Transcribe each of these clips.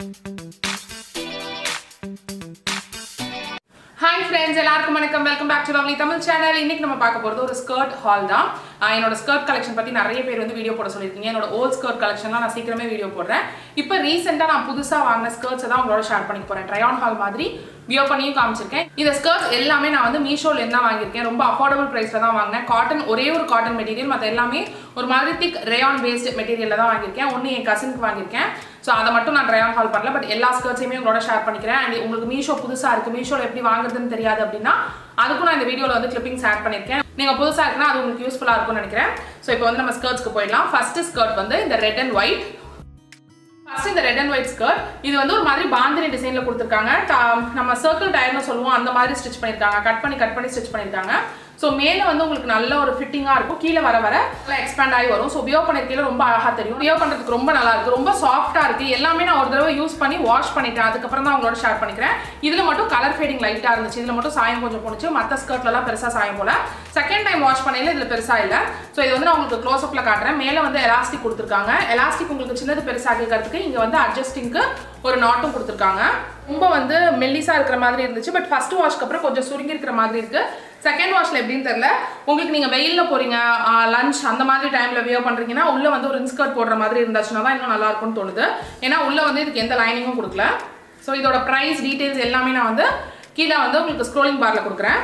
hi friends எல்லாருக்கும் வணக்கம் welcome back to lovely Tamil channel இன்னைக்கு நம்ம பார்க்க போகிறது ஒரு ஸ்கர்ட் ஹால் தான் ஆஹ் என்னோட ஸ்கர்ட் கலெக்ஷன் பற்றி நிறைய பேர் வந்து வீடியோ போட சொல்லியிருக்கீங்க என்னோட ஓல்ட் ஸ்கர்ட் கலெக்ஷன்லாம் நான் சீக்கிரமே வீடியோ போடுறேன் இப்போ ரீசெண்டாக நான் புதுசாக வாங்கின ஸ்கர்ட்ஸை தான் உங்களோட ஷேர் பண்ணி போகிறேன் ட்ரையான் ஹால் மாதிரி வியோ பண்ணியும் காமிச்சிருக்கேன் இந்த ஸ்கர்ட்ஸ் எல்லாமே நான் வந்து மீஷோலேருந்து தான் வாங்கியிருக்கேன் ரொம்ப அஃபோர்டபுள் ப்ரைஸில் தான் வாங்கினேன் காட்டன் ஒரே ஒரு காட்டன் மெட்டீரியல் மற்ற எல்லாமே ஒரு மாதிரி திக் ரேயான் பேஸ்ட் மெட்டீரியலில் தான் வாங்கியிருக்கேன் ஒன்று என் கசினுக்கு வாங்கியிருக்கேன் ஸோ அதை மட்டும் நான் ட்ரையான் ஹால் பண்ணல பட் எல்லா ஸ்கர்ட்ஸையுமே உங்களோட ஷேர் பண்ணிக்கிறேன் அண்ட் உங்களுக்கு மீஷோ புதுசாக இருக்குது மீஷோவில் எப்படி வாங்குறதுன்னு தெரியாது அப்படின்னா அதுக்கும் நான் இந்த வீடியோவில் வந்து கிளிப்பிங்ஸ் ஆட் பண்ணியிருக்கேன் நீங்கள் புதுசாக இருக்குன்னா அது உங்களுக்கு யூஸ்ஃபுல்லாக இருக்கும்னு நினைக்கிறேன் ஸோ இப்போ வந்து நம்ம ஸ்கர்ட்ஸ்க்கு போயிடலாம் ஃபர்ஸ்ட் ஸ்கர்ட் வந்து இந்த ரெட் அண்ட் ஒயிட் ஃபர்ஸ்ட் இந்த ரெட் அண்ட் ஒயிட் ஸ்கர்ட் இது வந்து ஒரு மாதிரி பாந்தினி டிசைன்ல கொடுத்துருக்காங்க டா- நம்ம சர்க்கிள் டயர்னு சொல்லுவோம் அந்த மாதிரி ஸ்டிச் பண்ணியிருக்காங்க கட் பண்ணி கட் பண்ணி ஸ்டிச் பண்ணியிருக்காங்க ஸோ மேலே வந்து உங்களுக்கு நல்ல ஒரு ஃபிட்டிங்காக இருக்கும் கீழே வர வர நல்லா எக்ஸ்பேண்ட் ஆகி வரும் ஸோ வியோ பண்ணிருக்கையில ரொம்ப அழகாக தெரியும் வியோ பண்ணுறதுக்கு ரொம்ப நல்லா இருக்கு ரொம்ப சாஃப்டாக இருக்கு எல்லாமே நான் ஒரு தடவை யூஸ் பண்ணி வாஷ் பண்ணிட்டேன் அதுக்கப்புறம் தான் உங்களோட ஷேர் பண்ணிக்கிறேன் இதில் மட்டும் கலர் ஃபேடிங் லைட்டாக இருந்துச்சு இதில் மட்டும் சாயம் கொஞ்சம் போணுச்சு மற்ற ஸ்கர்ட்லலாம் பெருசாக சாயம் போல செகண்ட் டைம் வாஷ் பண்ணையில இதில் பெருசாக இல்லை ஸோ இது வந்து நான் உங்களுக்கு க்ளோஸ் அப்பில் காட்டுறேன் மேலே வந்து எலாஸ்டிக் கொடுத்துருக்காங்க எலாஸ்டிக் உங்களுக்கு சின்னது பெருசாக்கிக்கிறதுக்கு இங்கே வந்து அட்ஜஸ்டிங்க்கு ஒரு நாட்டும் கொடுத்துருக்காங்க ரொம்ப வந்து மெல்லிஸாக இருக்கிற மாதிரி இருந்துச்சு பட் ஃபர்ஸ்ட் வாஷ்க்கு அப்புறம் கொஞ்சம் சுருங்கி இருக்கிற மாதிரி இருக்கு செகண்ட் வாஷ்ல எப்படின்னு தெரியல உங்களுக்கு நீங்க வெயில்ல போறீங்க லஞ்ச் அந்த மாதிரி டைம்ல வியர் பண்றீங்கன்னா உள்ள வந்து ஒரு இன்ஸ்கர்ட் போடுற மாதிரி இருந்துச்சுன்னா தான் இன்னும் நல்லா இருக்கும்னு தோணுது ஏன்னா உள்ள வந்து இதுக்கு எந்த லைனிங்கும் கொடுக்கல ஸோ இதோட ப்ரைஸ் டீடைல்ஸ் எல்லாமே நான் வந்து கீழே வந்து உங்களுக்கு ஸ்க்ரோலிங் பார்ல கொடுக்குறேன்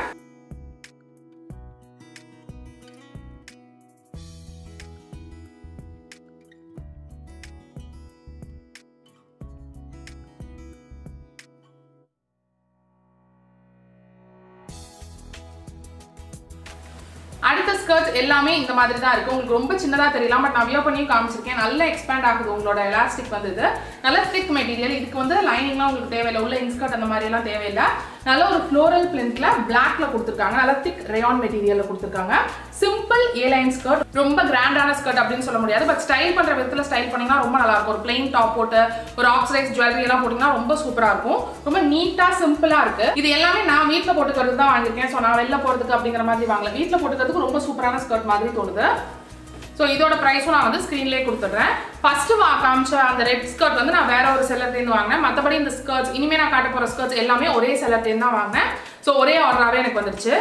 அடுத்த ஸ்கர்ட்ஸ் எல்லாமே இந்த மாதிரி தான் இருக்கு உங்களுக்கு ரொம்ப சின்னதா தெரியலாம் பட் நான் வியோ பண்ணியும் காமிச்சிருக்கேன் நல்ல எக்ஸ்பேண்ட் ஆகுது உங்களோட எலாஸ்டிக் வந்து இது நல்ல திக் மெட்டீரியல் இதுக்கு வந்து லைனிங்லாம் உங்களுக்கு தேவையில்லை உள்ள இன்ஸ்கர்ட் அந்த மாதிரி எல்லாம் தேவையில்லை நல்ல ஒரு ஃப்ளோரல் பிரிண்ட்ல பிளாக்ல கொடுத்துருக்காங்க நல்ல திக் ரேயான் மெட்டீரியல்ல கொடுத்துருக்காங்க சிம்பிள் ஏ லைன் ஸ்கர்ட் ரொம்ப கிராண்டான ஸ்கர்ட் அப்படின்னு சொல்ல முடியாது பட் ஸ்டைல் பண்ற விதத்துல ஸ்டைல் பண்ணீங்கன்னா ரொம்ப நல்லா இருக்கும் ஒரு பிளெயின் டாப் போட்டு ஒரு ஆக்சரைஸ் ஜுவல்லரி எல்லாம் போட்டீங்கன்னா ரொம்ப சூப்பரா இருக்கும் ரொம்ப நீட்டா சிம்பிளா இருக்கு இது எல்லாமே நான் வீட்ல போட்டுக்கிறது தான் வாங்கியிருக்கேன் ஸோ நான் வெளில போறதுக்கு அப்படிங்கிற மாதிரி வாங்கல வீட்ல போட்டுக்கிறதுக்கு ரொம்ப சூப்பரான ஸ்கர்ட் மாதிரி தோணுது ஸோ இதோட ப்ரைஸும் நான் வந்து ஸ்க்ரீன்லேயே கொடுத்துட்றேன் ஃபர்ஸ்ட் வா காமிச்ச அந்த ரெட் ஸ்கர்ட் வந்து நான் வேற ஒரு செல்லர்லேருந்து வாங்கினேன் மற்றபடி இந்த ஸ்கர்ட்ஸ் இனிமேல் நான் காட்ட போகிற ஸ்கர்ட்ஸ் எல்லாமே ஒரே செல்லர்லேருந்து தான் வாங்கினேன் ஸோ ஒரே ஆர்டராகவே எனக்கு வந்துருச்சு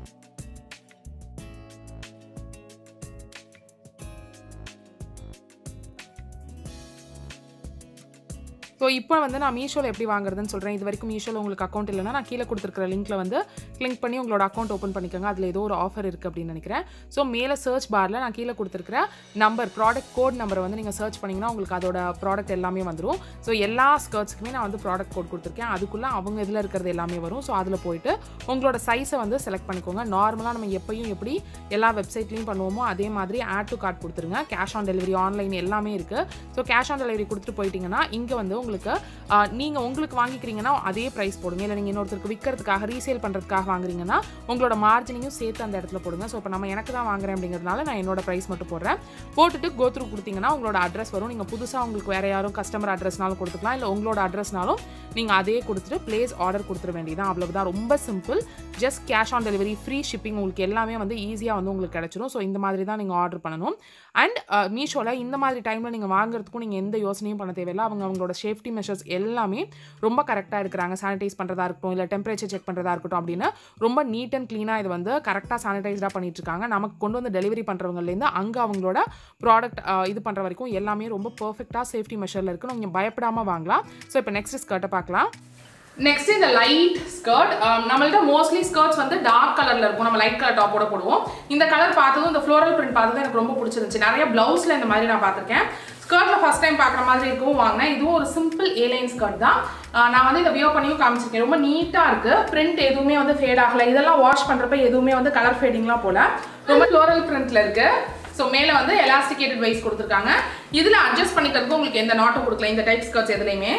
ஸோ இப்போ வந்து நான் மீஷோவில் எப்படி வாங்குறதுன்னு சொல்கிறேன் இது வரைக்கும் மீஷோவில் உங்களுக்கு அக்கௌண்ட் இல்லைனா நான் கீழே கொடுத்துருக்கிற லிங்க்ல வந்து கிளிக் பண்ணி உங்களோட அக்கௌண்ட் ஓப்பன் பண்ணிக்கோங்க அதில் ஏதோ ஒரு ஆஃபர் இருக்குது அப்படின்னு நினைக்கிறேன் ஸோ மேலே சர்ச் பாரில் நான் கீழே கொடுத்துருக்கிற நம்பர் ப்ராடக்ட் கோட் நம்பரை வந்து நீங்கள் சர்ச் பண்ணிங்கன்னா உங்களுக்கு அதோட ப்ராடக்ட் எல்லாமே வந்துடும் ஸோ எல்லா ஸ்கர்ட்ஸ்க்குமே நான் வந்து ப்ராடக்ட் கோட் கொடுத்துருக்கேன் அதுக்குள்ளே அவங்க இதில் இருக்கிறது எல்லாமே வரும் ஸோ அதில் போயிட்டு உங்களோட சைஸை வந்து செலக்ட் பண்ணிக்கோங்க நார்மலாக நம்ம எப்பயும் எப்படி எல்லா வெப்சைட்லையும் பண்ணுவோமோ அதே மாதிரி ஆட் டு கார்ட் கொடுத்துருங்க கேஷ் ஆன் டெலிவரி ஆன்லைன் எல்லாமே இருக்குது ஸோ கேஷ் ஆன் டெலிவரி கொடுத்துட்டு போயிட்டீங்கன்னா இங்கே வந்து உங்களுக்கு நீங்கள் உங்களுக்கு வாங்கிக்கிறீங்கன்னா அதே ப்ரைஸ் போடுங்க இல்லை நீங்கள் இன்னொருத்தருக்கு விற்கிறதுக்காக ரீசேல் பண்ணுறதுக்காக வாங்குறீங்கன்னா உங்களோட மார்ஜினையும் சேர்த்து அந்த இடத்துல போடுங்க ஸோ இப்போ நம்ம எனக்கு தான் வாங்குறேன் அப்படிங்கிறதுனால நான் என்னோட ப்ரைஸ் மட்டும் போடுறேன் போட்டுட்டு கோத்ரூ கொடுத்தீங்கன்னா உங்களோட அட்ரஸ் வரும் நீங்கள் புதுசாக உங்களுக்கு வேறு யாரும் கஸ்டமர் அட்ரஸ்னாலும் கொடுத்துக்கலாம் இல்லை உங்களோட அட்ரஸ்னாலும் நீங்கள் அதே கொடுத்துட்டு ப்ளேஸ் ஆர்டர் கொடுத்துட வேண்டியதான் அவ்வளவுதான் ரொம்ப simple just cash on delivery free shipping உங்களுக்கு எல்லாமே வந்து ஈஸியாக வந்து உங்களுக்கு கிடச்சிரும் ஸோ இந்த மாதிரி தான் நீங்கள் ஆர்டர் பண்ணணும் அண்ட் மீஷோவில் இந்த மாதிரி டைமில் நீங்கள் வாங்குறதுக்கும் நீங்கள் எந்த யோசனையும் பண்ண தேவையில்லை அவங்க அவங்களோட சேஃப்டி மெஷர்ஸ் எல்லாமே ரொம்ப கரெக்டாக இருக்கிறாங்க சானிடைஸ் பண்ணுறதா இருக்கட்டும் இல்லை டெம்பரேச்சர் செக் பண்ணுறதா இருக்கட்டும் அப்படின்னு ரொம்ப நீட் அண்ட் க்ளீனாக இது வந்து கரெக்டாக சானிடைஸ்டாக பண்ணிட்டு இருக்காங்க நமக்கு கொண்டு வந்து டெலிவரி பண்ணுறவங்கலேருந்து அங்கே அவங்களோட ப்ராடக்ட் இது பண்ணுற வரைக்கும் எல்லாமே ரொம்ப பர்ஃபெக்டாக சேஃப்டி மெஷரில் இருக்குன்னு நீங்கள் பயப்படாமல் வாங்கலாம் ஸோ இப்போ நெக்ஸ்ட் ஸ்கர்ட்டை பார்க்கலாம் நெக்ஸ்ட் இந்த லைட் ஸ்கர்ட் நம்மள்ட்ட மோஸ்ட்லி ஸ்கர்ட்ஸ் வந்து டார்க் கலர்ல இருக்கும் நம்ம லைட் கலர் டாப்போட போடுவோம் இந்த கலர் பார்த்ததும் இந்த ஃப்ளோரல் பிரிண்ட் பார்த்ததும் எனக்கு ரொம்ப பிடிச்சிருந்துச்சு நிறைய பிளவுஸ்ல இந்த மாதிரி நான் பார்த்திருக்கேன் ஸ்கர்ட்ல ஃபர்ஸ்ட் டைம் பார்க்குற மாதிரி இருக்கவும் வாங்கினேன் இதுவும் ஒரு சிம்பிள் ஏலைன் ஸ்கர்ட் தான் ஆஹ் நான் வந்து இதை வியோ பண்ணியும் காமிச்சிருக்கேன் ரொம்ப நீட்டாக இருக்கு பிரிண்ட் எதுவுமே வந்து ஃபேட் ஆகல இதெல்லாம் வாஷ் பண்ணுறப்ப எதுவுமே வந்து கலர் ஃபேடிங்லாம் போல ரொம்ப ஃப்ளோரல் பிரிண்ட்ல இருக்கு ஸோ மேலே வந்து எலாஸ்டிகேட்டட் வைஸ் கொடுத்துருக்காங்க இதில் அட்ஜஸ்ட் பண்ணிக்கிறதுக்கு உங்களுக்கு எந்த நாட்டும் கொடுக்கல இந்த டைப் ஸ்கர்ட்ஸ் எதுலையுமே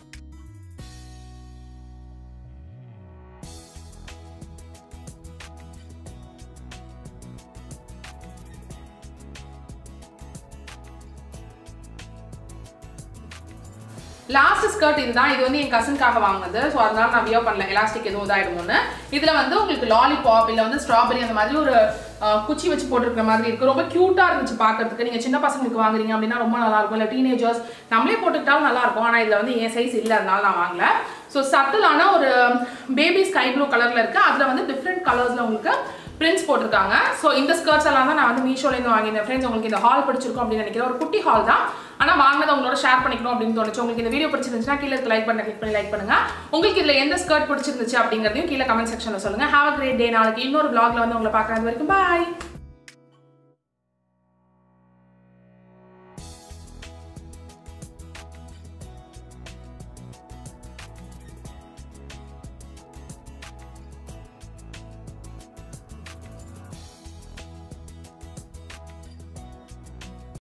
லாஸ்ட் ஸ்கர்ட் இதுதான் இது வந்து என் கசனுக்காக வாங்கினது ஸோ அதனால நான் வியோ பண்ணல எலாஸ்டிக் எதுவும் இதாயிடுமோன்னு இதில் வந்து உங்களுக்கு லாலிபாப் இல்லை வந்து ஸ்ட்ராபெரி அந்த மாதிரி ஒரு அஹ், குச்சி வச்சு போட்டிருக்கிற மாதிரி இருக்கு ரொம்ப க்யூட்டாக இருந்துச்சு பார்க்கறதுக்கு நீங்கள் சின்ன பசங்களுக்கு வாங்குறீங்க அப்படின்னா ரொம்ப நல்லா இருக்கும் இல்லை டீனேஜர்ஸ் நம்மளே போட்டுக்கிட்டாலும் நல்லா இருக்கும் ஆனால் இதில் வந்து என் சைஸ் இல்லை அதனால நான் வாங்கல ஸோ சட்டிலான ஒரு பேபி ஸ்கை ப்ளூ கலரில் இருக்குது அதில் வந்து டிஃப்ரெண்ட் கலர்ஸில் உங்களுக்கு பிரிண்ட்ஸ் போட்டிருக்காங்க ஸோ இந்த ஸ்கர்ட்ஸ் எல்லாம் தான் நான் வந்து மீஷோலேருந்து வாங்கியிருந்தேன் ஃப்ரெண்ட்ஸ் உங்களுக்கு இந்த ஹால் பிடிச்சிருக்கும் அப்படின்னு நினைக்கிறேன் ஒரு குட்டி ஹால் தான் ஆனால் வாங்கினதை உங்களோட ஷேர் பண்ணிக்கணும் அப்படின்னு தோணுச்சு உங்களுக்கு இந்த வீடியோ பிடிச்சிருந்துச்சுன்னா கீழே இருக்க லைக் பண்ண கிளிக் பண்ணி லைக் பண்ணுங்க உங்களுக்கு இதில் எந்த ஸ்கர்ட் பிடிச்சிருந்துச்சு அப்படிங்கிறதையும் கீழே கமெண்ட் செக்ஷனில் சொல்லுங்க ஹாவ் அ கிரேட் டே நாளைக்கு இன்னொரு vlogல வந்து உங்களை பார்க்குறது வரைக்கும் பாய்